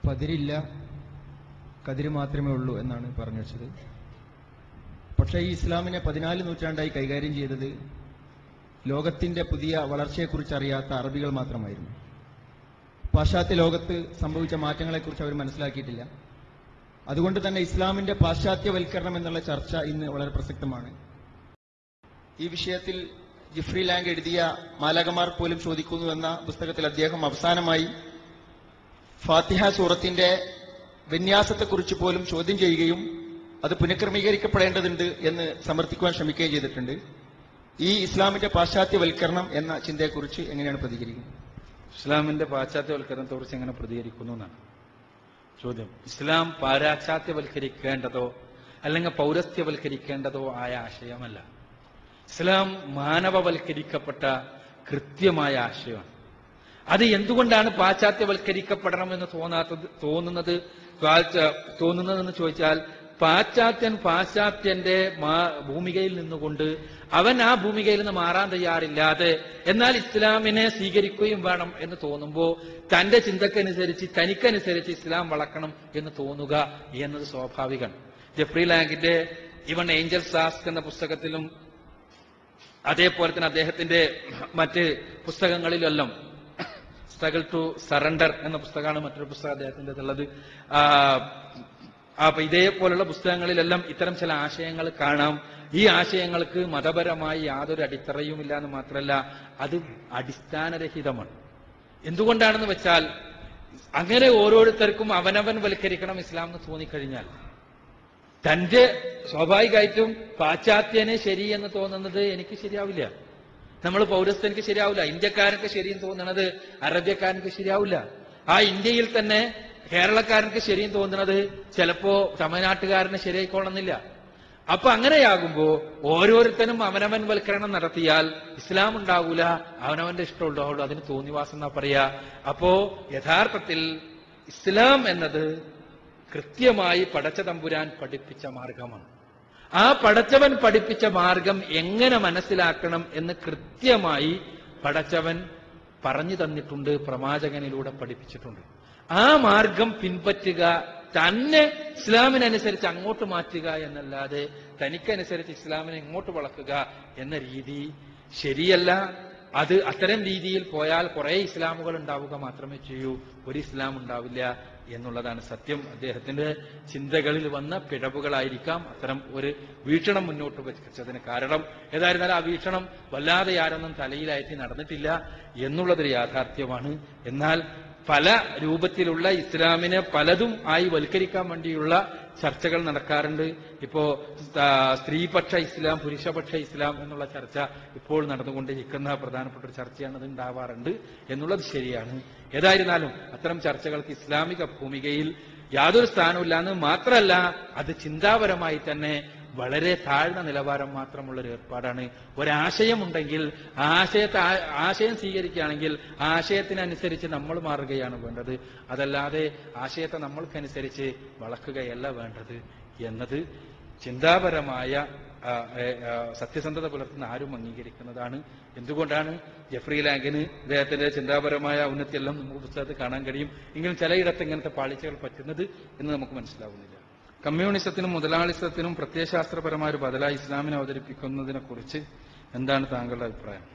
പതിരില്ല കതിര് മാത്രമേ ഉള്ളൂ എന്നാണ് പറഞ്ഞു വെച്ചത് പക്ഷേ ഈ ഇസ്ലാമിനെ പതിനാല് നൂറ്റാണ്ടായി കൈകാര്യം ചെയ്തത് ലോകത്തിന്റെ പുതിയ വളർച്ചയെക്കുറിച്ച് അറിയാത്ത അറബികൾ മാത്രമായിരുന്നു പാശ്ചാത്യ ലോകത്ത് സംഭവിച്ച മാറ്റങ്ങളെക്കുറിച്ച് അവർ മനസ്സിലാക്കിയിട്ടില്ല അതുകൊണ്ട് തന്നെ ഇസ്ലാമിന്റെ പാശ്ചാത്യവൽക്കരണം എന്നുള്ള ചർച്ച ഇന്ന് വളരെ പ്രസക്തമാണ് ഈ വിഷയത്തിൽ ജിഫ്രി ലാങ് എഴുതിയ മാലകമാർ പോലും ചോദിക്കുന്നു എന്ന പുസ്തകത്തിൽ അദ്ദേഹം അവസാനമായി ഫാത്തിഹ സൂറത്തിന്റെ വിന്യാസത്തെക്കുറിച്ച് പോലും ചോദ്യം ചെയ്യുകയും അത് പുനഃക്രമീകരിക്കപ്പെടേണ്ടതുണ്ട് എന്ന് സമർത്ഥിക്കുവാൻ ശ്രമിക്കുകയും ചെയ്തിട്ടുണ്ട് ഈ ഇസ്ലാമിന്റെ പാശ്ചാത്യവൽക്കരണം എന്ന ചിന്തയെക്കുറിച്ച് എങ്ങനെയാണ് പ്രതികരിക്കുന്നത് ഇസ്ലാമിന്റെ പാശ്ചാത്യവൽക്കരണത്തെ കുറിച്ച് എങ്ങനെ പ്രതികരിക്കുന്നു എന്നാണ് ചോദ്യം ഇസ്ലാം പാശ്ചാത്യവൽക്കരിക്കേണ്ടതോ അല്ലെങ്കിൽ പൗരസ്ത്യവൽക്കരിക്കേണ്ടതോ ആയ ആശയമല്ല ഇസ്ലാം മാനവവൽക്കരിക്കപ്പെട്ട കൃത്യമായ ആശയമാണ് അത് എന്തുകൊണ്ടാണ് പാശ്ചാത്യവൽക്കരിക്കപ്പെടണമെന്ന് തോന്നാത്തത് തോന്നുന്നത് പാശ്ച- തോന്നുന്നതെന്ന് ചോദിച്ചാൽ പാശ്ചാത്യൻ പാശ്ചാത്യന്റെ മാ- ഭൂമികയിൽ നിന്നുകൊണ്ട് അവൻ ആ ഭൂമികയിൽ നിന്ന് മാറാൻ തയ്യാറില്ലാതെ എന്നാൽ ഇസ്ലാമിനെ സ്വീകരിക്കുകയും വേണം എന്ന് തോന്നുമ്പോൾ തന്റെ ചിന്തക്കനുസരിച്ച് തനിക്കനുസരിച്ച് ഇസ്ലാം വളക്കണം എന്ന് തോന്നുക എന്നത് സ്വാഭാവികമാണ് ജെഫ്രി ലാങ്കിന്റെ ഇവൺ ഏഞ്ചൽസ് ആസ്ക് എന്ന പുസ്തകത്തിലും അതേപോലെ തന്നെ അദ്ദേഹത്തിന്റെ മറ്റ് പുസ്തകങ്ങളിലെല്ലാം സ്ട്രഗിൾ ടു സറണ്ടർ എന്ന പുസ്തകമാണ് മറ്റൊരു പുസ്തകം അദ്ദേഹത്തിന്റെ ഉള്ളത് ആ, അപ്പൊ ഇതേപോലുള്ള പുസ്തകങ്ങളിലെല്ലാം ഇത്തരം ചില ആശയങ്ങൾ കാണാം ഈ ആശയങ്ങൾക്ക് മതപരമായി യാതൊരു അടിത്തറയുമില്ല എന്ന് മാത്രമല്ല അത് അടിസ്ഥാനരഹിതമാണ് എന്തുകൊണ്ടാണെന്ന് വെച്ചാൽ അങ്ങനെ ഓരോരുത്തർക്കും അവനവൻ വൽക്കരിക്കണം ഇസ്ലാം എന്ന് തോന്നിക്കഴിഞ്ഞാൽ തന്റെ സ്വാഭാവികമായിട്ടും പാശ്ചാത്യനെ ശരി എന്ന് തോന്നുന്നത് എനിക്ക് ശരിയാവില്ല നമ്മൾ പൗരസ്ത്യനിക്ക് ശരിയാവില്ല ഇന്ത്യക്കാരനക്ക് ശരിയെന്ന് തോന്നുന്നത് അറബ്യക്കാരനക്ക് ശരിയാവില്ല ആ ഇന്ത്യയിൽ തന്നെ കേരളക്കാരനക്ക് ശരിയെന്ന് തോന്നുന്നത് ചിലപ്പോ തമിഴ്നാട്ടുകാരന് ശരിയായിക്കൊള്ളുന്നില്ല അപ്പൊ അങ്ങനെയാകുമ്പോ ഓരോരുത്തരും അവനവൻ വൽക്കരണം നടത്തിയാൽ ഇസ്ലാം ഉണ്ടാകൂല അവനവന്റെ ഇഷ്ടം ഉണ്ടാവുള്ളൂ അതിന് തോന്നിവാസം എന്നാ പറയാ അപ്പോ യഥാർത്ഥത്തിൽ ഇസ്ലാം എന്നത് കൃത്യമായി പടച്ച തമ്പുരാൻ പഠിപ്പിച്ച മാർഗമാണ് ആ പടച്ചവൻ പഠിപ്പിച്ച മാർഗം എങ്ങനെ മനസ്സിലാക്കണം എന്ന് കൃത്യമായി പടച്ചവൻ പറഞ്ഞു തന്നിട്ടുണ്ട് പ്രവാചകനിലൂടെ പഠിപ്പിച്ചിട്ടുണ്ട് ആ മാർഗം പിൻപറ്റുക തന്നെ ഇസ്ലാമിനനുസരിച്ച് അങ്ങോട്ട് മാറ്റുക എന്നല്ലാതെ തനിക്കനുസരിച്ച് ഇസ്ലാമിനെ ഇങ്ങോട്ട് വളക്കുക എന്ന രീതി ശരിയല്ല അത് അത്തരം രീതിയിൽ പോയാൽ കുറെ ഇസ്ലാമുകൾ ഉണ്ടാവുക മാത്രമേ ചെയ്യൂ ഒരു ഇസ്ലാം ഉണ്ടാവില്ല എന്നുള്ളതാണ് സത്യം അദ്ദേഹത്തിന്റെ ചിന്തകളിൽ വന്ന പിഴവുകളായിരിക്കാം അത്തരം ഒരു വീക്ഷണം മുന്നോട്ട് വെച്ചതിന് കാരണം ഏതായിരുന്നാലും ആ വീക്ഷണം വല്ലാതെ ആരൊന്നും തലയിലായിട്ട് നടന്നിട്ടില്ല എന്നുള്ളതൊരു യാഥാർത്ഥ്യമാണ് എന്നാൽ പല രൂപത്തിലുള്ള ഇസ്ലാമിനെ പലതും ആയി വൽക്കരിക്കാൻ വേണ്ടിയുള്ള ചർച്ചകൾ നടക്കാറുണ്ട് ഇപ്പോ ആ, സ്ത്രീപക്ഷ ഇസ്ലാം പുരുഷപക്ഷ ഇസ്ലാം എന്നുള്ള ചർച്ച ഇപ്പോൾ നടന്നുകൊണ്ടിരിക്കുന്ന പ്രധാനപ്പെട്ട ഒരു ചർച്ചയാണ് അത് ഉണ്ടാവാറുണ്ട് എന്നുള്ളത് ശരിയാണ് ഏതായിരുന്നാലും അത്തരം ചർച്ചകൾക്ക് ഇസ്ലാമിക ഭൂമികയിൽ യാതൊരു സ്ഥാനമില്ലാന്ന് മാത്രമല്ല അത് ചിന്താപരമായി തന്നെ വളരെ താഴ്ന്ന നിലവാരം മാത്രമുള്ള ഒരു ഏർപ്പാടാണ് ഒരാശയമുണ്ടെങ്കിൽ ആ ആശയത്തെ ആ- ആശയം സ്വീകരിക്കുകയാണെങ്കിൽ ആ ആശയത്തിനനുസരിച്ച് നമ്മൾ മാറുകയാണ് വേണ്ടത് അതല്ലാതെ ആശയത്തെ നമ്മൾക്കനുസരിച്ച് വളക്കുകയല്ല വേണ്ടത് എന്നത് ചിന്താപരമായ ആ, ഏ, ആ, സത്യസന്ധത പുലർത്തുന്ന ആരും അംഗീകരിക്കുന്നതാണ് എന്തുകൊണ്ടാണ് ജെഫ്രി ലാങ്കിന് അദ്ദേഹത്തിന്റെ ചിന്താപരമായ ഔന്നത്യമെല്ലാം നമുക്ക് പുസ്തകത്തിൽ കാണാൻ കഴിയും എങ്കിലും ചിലയിടത്ത് ഇങ്ങനത്തെ പാളിച്ചകൾ പറ്റുന്നത് എന്ന് നമുക്ക് മനസ്സിലാവുന്നില്ല കമ്മ്യൂണിസത്തിനും മുതലാളിസത്തിനും പ്രത്യയശാസ്ത്രപരമായ ഒരു ബദലായി ഇസ്ലാമിനെ അവതരിപ്പിക്കുന്നതിനെ കുറിച്ച് എന്താണ് താങ്കളുടെ അഭിപ്രായം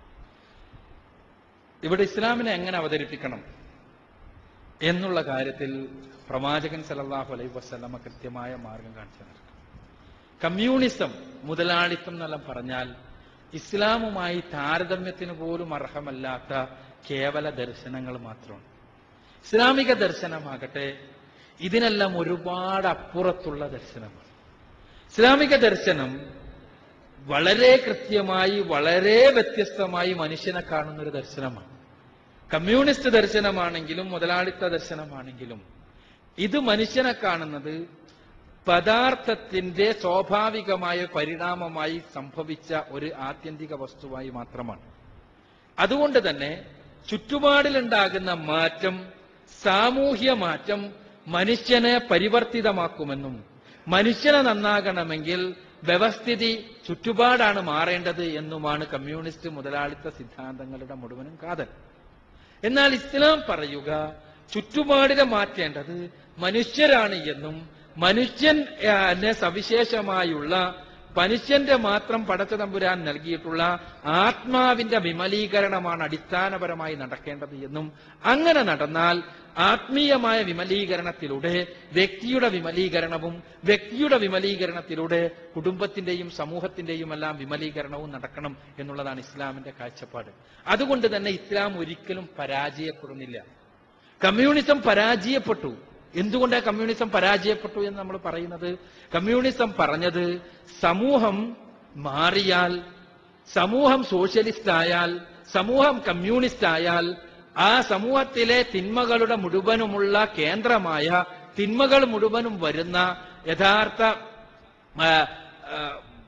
ഇവിടെ ഇസ്ലാമിനെ എങ്ങനെ അവതരിപ്പിക്കണം എന്നുള്ള കാര്യത്തിൽ പ്രവാചകൻ സല്ലല്ലാഹു അലൈഹി വസല്ലമ കൃത്യമായ മാർഗം കാണിച്ചു തന്നിട്ടുണ്ട് കമ്മ്യൂണിസം മുതലാളിത്തം എന്നെല്ലാം പറഞ്ഞാൽ ഇസ്ലാമുമായി താരതമ്യത്തിന് പോലും അർഹമല്ലാത്ത കേവല ദർശനങ്ങൾ മാത്രമാണ് ഇസ്ലാമിക ദർശനമാകട്ടെ ഇതിനെല്ലാം ഒരുപാട് അപ്പുറത്തുള്ള ദർശനമാണ് ഇസ്ലാമിക ദർശനം വളരെ കൃത്യമായി വളരെ വ്യത്യസ്തമായി മനുഷ്യനെ കാണുന്ന ഒരു ദർശനമാണ് കമ്മ്യൂണിസ്റ്റ് ദർശനമാണെങ്കിലും മുതലാളിത്ത ദർശനമാണെങ്കിലും ഇത് മനുഷ്യനെ കാണുന്നത് പദാർത്ഥത്തിന്റെ സ്വാഭാവികമായ പരിണാമമായി സംഭവിച്ച ഒരു ആത്യന്തിക വസ്തുവായി മാത്രമാണ് അതുകൊണ്ട് തന്നെ ചുറ്റുപാടിലുണ്ടാകുന്ന മാറ്റം സാമൂഹ്യ മാറ്റം മനുഷ്യനെ പരിവർത്തിതമാക്കുമെന്നും മനുഷ്യനെ നന്നാകണമെങ്കിൽ വ്യവസ്ഥിതി ചുറ്റുപാടാണ് മാറേണ്ടത് എന്നുമാണ് കമ്മ്യൂണിസ്റ്റ് മുതലാളിത്ത സിദ്ധാന്തങ്ങളുടെ മുഴുവനും കാതൽ എന്നാൽ ഇസ്ലാം പറയുക ചുറ്റുപാടിനെ മാറ്റേണ്ടത് മനുഷ്യരാണ് എന്നും മനുഷ്യൻ ആ, നെ സവിശേഷമായുള്ള മനുഷ്യന്റെ മാത്രം പടച്ച തമ്പുരാൻ നൽകിയിട്ടുള്ള ആത്മാവിന്റെ വിമലീകരണമാണ് അടിസ്ഥാനപരമായി നടക്കേണ്ടത് എന്നും അങ്ങനെ നടന്നാൽ ആത്മീയമായ വിമലീകരണത്തിലൂടെ വ്യക്തിയുടെ വിമലീകരണവും വ്യക്തിയുടെ വിമലീകരണത്തിലൂടെ കുടുംബത്തിന്റെയും സമൂഹത്തിന്റെയും എല്ലാം വിമലീകരണവും നടക്കണം എന്നുള്ളതാണ് ഇസ്ലാമിന്റെ കാഴ്ചപ്പാട് അതുകൊണ്ട് തന്നെ ഇസ്ലാം ഒരിക്കലും പരാജയപ്പെടുന്നില്ല കമ്മ്യൂണിസം പരാജയപ്പെട്ടു എന്തുകൊണ്ടാണ് കമ്മ്യൂണിസം പരാജയപ്പെട്ടു എന്ന് നമ്മൾ പറയുന്നത് കമ്മ്യൂണിസം പറഞ്ഞത് സമൂഹം മാറിയാൽ സമൂഹം സോഷ്യലിസ്റ്റ് ആയാൽ സമൂഹം കമ്മ്യൂണിസ്റ്റ് ആയാൽ ആ സമൂഹത്തിലെ തിന്മകളുടെ മുഴുവനുമുള്ള കേന്ദ്രമായ തിന്മകൾ മുഴുവനും വരുന്ന യഥാർത്ഥ ആ, ആ,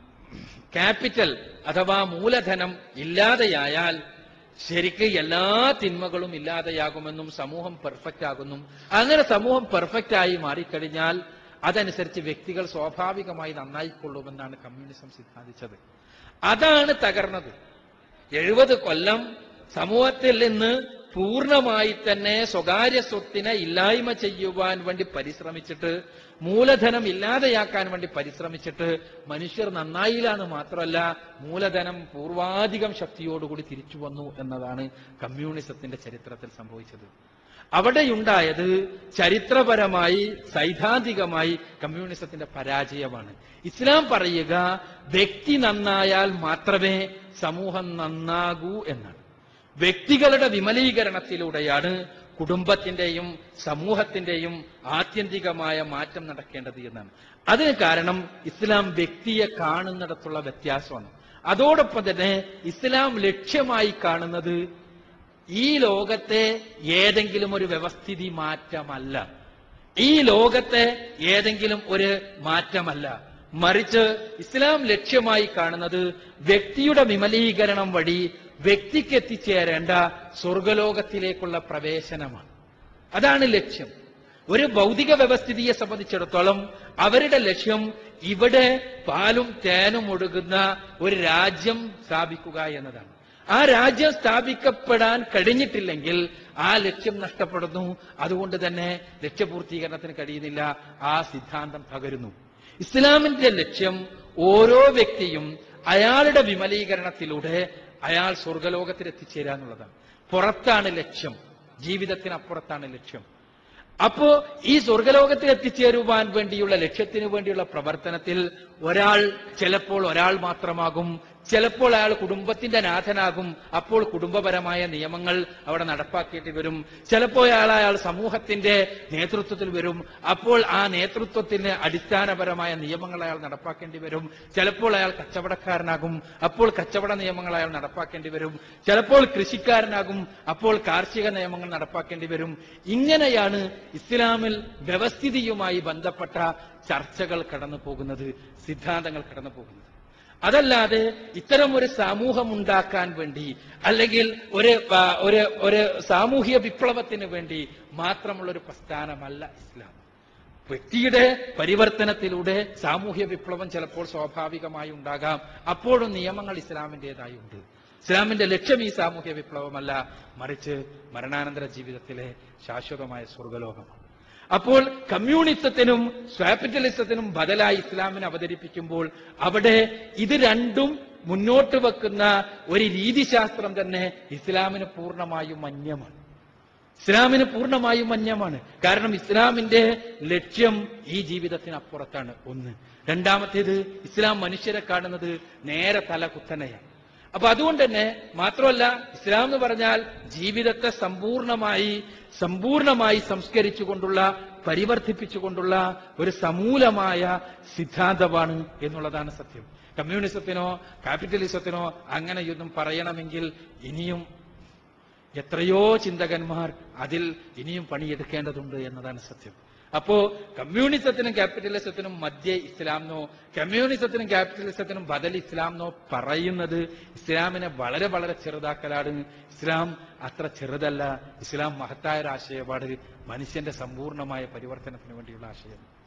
ക്യാപിറ്റൽ അഥവാ മൂലധനം ഇല്ലാതെയായാൽ ശരിക്ക് എല്ലാ തിന്മകളും ഇല്ലാതെയാകുമെന്നും സമൂഹം പെർഫെക്റ്റ് ആകുന്നും അങ്ങനെ സമൂഹം പെർഫെക്റ്റ് ആയി മാറിക്കഴിഞ്ഞാൽ അതനുസരിച്ച് വ്യക്തികൾ സ്വാഭാവികമായി നന്നായിക്കൊള്ളുമെന്നാണ് കമ്മ്യൂണിസം സിദ്ധാന്തിച്ചത് അതാണ് തകർന്നത് എഴുപത് കൊല്ലം സമൂഹത്തിൽ നിന്ന് പൂർണ്ണമായി തന്നെ സ്വകാര്യ സ്വത്തിനെ ഇല്ലായ്മ ചെയ്യുവാൻ വേണ്ടി പരിശ്രമിച്ചിട്ട് മൂലധനം ഇല്ലാതെയാക്കാൻ വേണ്ടി പരിശ്രമിച്ചിട്ട് മനുഷ്യർ നന്നായില്ലാന്ന് മാത്രമല്ല മൂലധനം പൂർവാധികം ശക്തിയോടുകൂടി തിരിച്ചു വന്നു എന്നതാണ് കമ്മ്യൂണിസത്തിന്റെ ചരിത്രത്തിൽ സംഭവിച്ചത് അവിടെയുണ്ടായത് ചരിത്രപരമായി സൈദ്ധാന്തികമായി കമ്മ്യൂണിസത്തിന്റെ പരാജയമാണ് ഇസ്ലാം പറയുക വ്യക്തി നന്നായാൽ മാത്രമേ സമൂഹം നന്നാകൂ എന്നാണ് വ്യക്തികളുടെ വിമലീകരണത്തിലൂടെയാണ് കുടുംബത്തിന്റെയും സമൂഹത്തിന്റെയും ആത്യന്തികമായ മാറ്റം നടക്കേണ്ടത് എന്നാണ് അതിന് കാരണം ഇസ്ലാം വ്യക്തിയെ കാണുന്നിടത്തുള്ള വ്യത്യാസമാണ് അതോടൊപ്പം തന്നെ ഇസ്ലാം ലക്ഷ്യമായി കാണുന്നത് ഈ ലോകത്തെ ഏതെങ്കിലും ഒരു വ്യവസ്ഥിതി മാറ്റമല്ല ഈ ലോകത്തെ ഏതെങ്കിലും ഒരു മാറ്റമല്ല മറിച്ച് ഇസ്ലാം ലക്ഷ്യമായി കാണുന്നത് വ്യക്തിയുടെ വിമലീകരണം വഴി വ്യക്തിക്ക് എത്തിച്ചേരേണ്ട സ്വർഗലോകത്തിലേക്കുള്ള പ്രവേശനമാണ് അതാണ് ലക്ഷ്യം ഒരു ഭൗതിക വ്യവസ്ഥിതിയെ സംബന്ധിച്ചിടത്തോളം അവരുടെ ലക്ഷ്യം ഇവിടെ പാലും തേനും ഒഴുകുന്ന ഒരു രാജ്യം സ്ഥാപിക്കുക എന്നതാണ് ആ രാജ്യം സ്ഥാപിക്കപ്പെടാൻ കഴിഞ്ഞിട്ടില്ലെങ്കിൽ ആ ലക്ഷ്യം നഷ്ടപ്പെടുന്നു അതുകൊണ്ട് തന്നെ ലക്ഷ്യപൂർത്തീകരണത്തിന് കഴിയുന്നില്ല ആ സിദ്ധാന്തം തകരുന്നു ഇസ്ലാമിന്റെ ലക്ഷ്യം ഓരോ വ്യക്തിയും അയാളുടെ വിമലീകരണത്തിലൂടെ അയാൾ സ്വർഗലോകത്തിൽ എത്തിച്ചേരുക എന്നുള്ളതാണ് പുറത്താണ് ലക്ഷ്യം ജീവിതത്തിനപ്പുറത്താണ് ലക്ഷ്യം അപ്പോ ഈ സ്വർഗലോകത്തിൽ എത്തിച്ചേരുവാൻ വേണ്ടിയുള്ള ലക്ഷ്യത്തിന് വേണ്ടിയുള്ള പ്രവർത്തനത്തിൽ ഒരാൾ ചിലപ്പോൾ ഒരാൾ മാത്രമാകും ചിലപ്പോൾ അയാൾ കുടുംബത്തിന്റെ നാഥനാകും അപ്പോൾ കുടുംബപരമായ നിയമങ്ങൾ അവിടെ നടപ്പാക്കേണ്ടി വരും ചിലപ്പോൾ അയാൾ അയാൾ സമൂഹത്തിന്റെ നേതൃത്വത്തിൽ വരും അപ്പോൾ ആ നേതൃത്വത്തിന് അടിസ്ഥാനപരമായ നിയമങ്ങൾ അയാൾ നടപ്പാക്കേണ്ടി വരും ചിലപ്പോൾ അയാൾ കച്ചവടക്കാരനാകും അപ്പോൾ കച്ചവട നിയമങ്ങൾ അയാൾ നടപ്പാക്കേണ്ടി വരും ചിലപ്പോൾ കൃഷിക്കാരനാകും അപ്പോൾ കാർഷിക നിയമങ്ങൾ നടപ്പാക്കേണ്ടി വരും ഇങ്ങനെയാണ് ഇസ്ലാമിൽ വ്യവസ്ഥിതിയുമായി ബന്ധപ്പെട്ട ചർച്ചകൾ കടന്നു പോകുന്നത് സിദ്ധാന്തങ്ങൾ കടന്നു പോകുന്നത് അതല്ലാതെ ഇത്തരം ഒരു സമൂഹം ഉണ്ടാക്കാൻ വേണ്ടി അല്ലെങ്കിൽ ഒരു ആ, ഒരു ഒരു സാമൂഹിക വിപ്ലവത്തിന് വേണ്ടി മാത്രമുള്ള ഒരു പ്രസ്ഥാനമല്ല ഇസ്ലാം വ്യക്തിയുടെ പരിവർത്തനത്തിലൂടെ സാമൂഹ്യ വിപ്ലവം ചിലപ്പോൾ സ്വാഭാവികമായി ഉണ്ടാകാം അപ്പോഴും നിയമങ്ങൾ ഇസ്ലാമിൻ്റെതായി ഉണ്ട് ഇസ്ലാമിന്റെ ലക്ഷ്യം ഈ സാമൂഹ്യ വിപ്ലവമല്ല മറിച്ച് മരണാനന്തര ജീവിതത്തിലെ ശാശ്വതമായ സ്വർഗലോകമാണ് അപ്പോൾ കമ്മ്യൂണിസത്തിനും ക്യാപിറ്റലിസത്തിനും ബദലായി ഇസ്ലാമിനെ അവതരിപ്പിക്കുമ്പോൾ അവിടെ ഇത് രണ്ടും മുന്നോട്ട് വെക്കുന്ന ഒരു രീതിശാസ്ത്രം തന്നെ ഇസ്ലാമിന് പൂർണ്ണമായും മന്യമാണ് ഇസ്ലാമിന് പൂർണ്ണമായും മന്യമാണ് കാരണം ഇസ്ലാമിന്റെ ലക്ഷ്യം ഈ ജീവിതത്തിനപ്പുറത്താണ് ഒന്ന് രണ്ടാമത്തേത് ഇസ്ലാം മനുഷ്യരെ കാണുന്നത് നേരെ തല കുത്തനെയാണ് അപ്പൊ അതുകൊണ്ട് തന്നെ മാത്രമല്ല ഇസ്ലാം എന്ന് പറഞ്ഞാൽ ജീവിതത്തെ സമ്പൂർണമായി സമ്പൂർണമായി സംസ്കരിച്ചുകൊണ്ടുള്ള പരിവർത്തിപ്പിച്ചുകൊണ്ടുള്ള ഒരു സമൂലമായ സിദ്ധാന്തമാണ് എന്നുള്ളതാണ് സത്യം കമ്മ്യൂണിസത്തിനോ ക്യാപിറ്റലിസത്തിനോ അങ്ങനെയൊന്നും പറയണമെങ്കിൽ ഇനിയും എത്രയോ ചിന്തകന്മാർ അതിൽ ഇനിയും പണിയെടുക്കേണ്ടതുണ്ട് എന്നതാണ് സത്യം അപ്പോ കമ്മ്യൂണിസത്തിനും ക്യാപിറ്റലിസത്തിനും മധ്യ ഇസ്ലാമെന്നോ കമ്മ്യൂണിസത്തിനും ക്യാപിറ്റലിസത്തിനും ബദൽ ഇസ്ലാമെന്നോ പറയുന്നത് ഇസ്ലാമിനെ വളരെ വളരെ ചെറുതാക്കലാണ് ഇസ്ലാം അത്ര ചെറുതല്ല ഇസ്ലാം മഹത്തായ ഒരു ആശയപാട് മനുഷ്യന്റെ സമ്പൂർണമായ പരിവർത്തനത്തിന് വേണ്ടിയുള്ള ആശയം